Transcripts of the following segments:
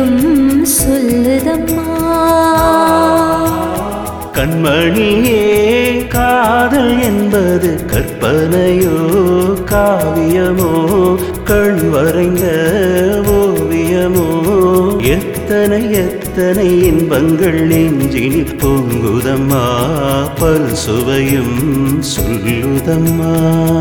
சுவையும் சொல்லுதம்மா கண்மணியே காதல் என்பது கற்பனையோ காவியமோ கண் வரைந்த ஓவியமோ எத்தனை எத்தனை இன்பங்கள் நெஞ்சினில் பொங்குதம்மா பல் சுவையும் சொல்லுதம்மா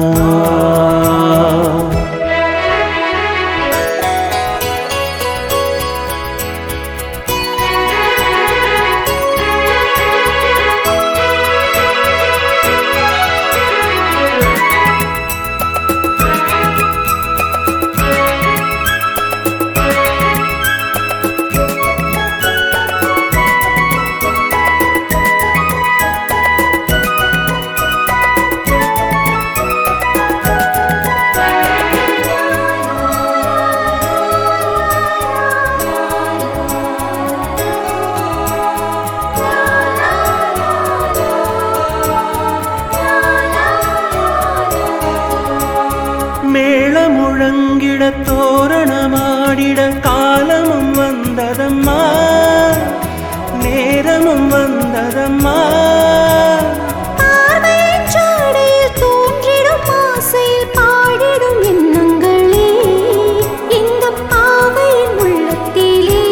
மேள முழங்கிட தோரணமாடிட காலமும் வந்ததம்மா நேரமும் வந்ததம்மா பார்வையின் ஜாடையில் தோன்றிடும் ஆசையில் பாடிடும் எண்ணங்களே இந்த பாவையின் உள்ளத்திலே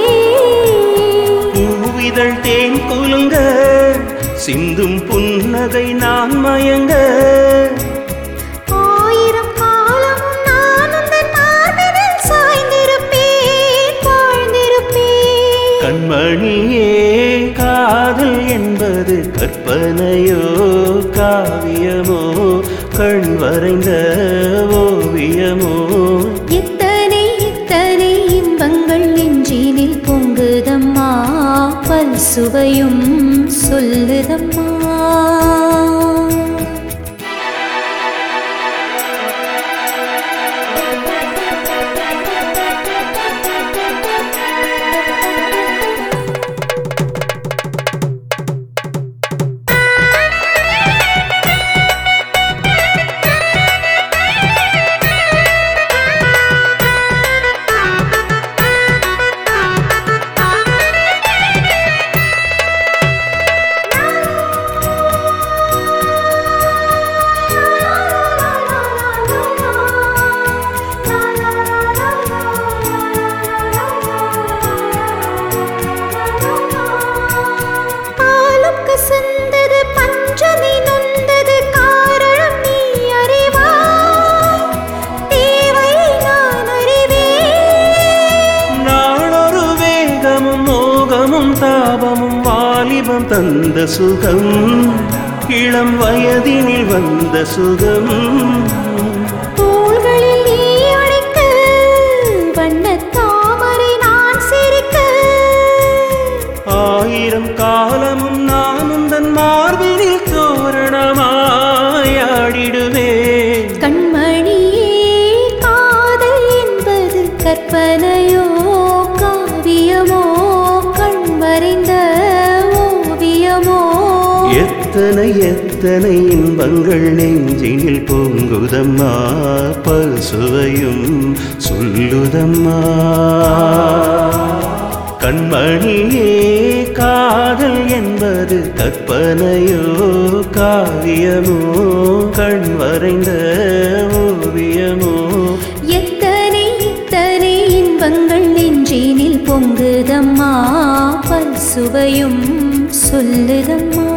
பூவிதழ் தேன் குலுங்க சிந்தும் புன்னகை நான் மயங்க ஆயிரம் காலமும் நான் உந்தன் மார்பினில் சாய்ந்திருப்பேன் வாழ்ந்திருப்பேன் கண்மணியே காதல் என்பது கற்பனையோ காவியமோ கண் வரைந்த ஓவியமோ எத்தனை எத்தனை இன்பங்கள் நெஞ்சினில் பொங்குதம்மா பல் சுவையும் சொல்லுதம்மா பாலும் கசந்தது பஞ்சமி நொந்தது காரணம் நீ அறிவாய் தேவை நான் அறிவேன் நாளொரு வேகமும் மோகமும் தாபமும் வாலிபம் தந்த சுகம் இளம் வயதினில் வந்த சுகம் தோள்களில் நீ அழைக்க வண்ணத் தாமரை நான் சிரிக்க ஆயிரம் காலமும் நானும் தன் மார்பினில் தோரணமாயாடிடுவேன் கண்மணியே காதல் என்பது கற்பனையோ காவியமோ கண் மறைந்த ஓவியமோ எத்தனை எத்தனை இன்பங்கள் நெஞ்சினில் பொங்குதம்மா பல் சுவையும் சொல்லுதம்மா கண்மணியே காதல் என்பது கற்பனையோ காவியமோ கண் வரைந்த ஓவியமோ எத்தனை எத்தனை இன்பங்கள் நெஞ்சினில் பொங்குதம்மா பல் சுவையும் சொல்லுதம்மா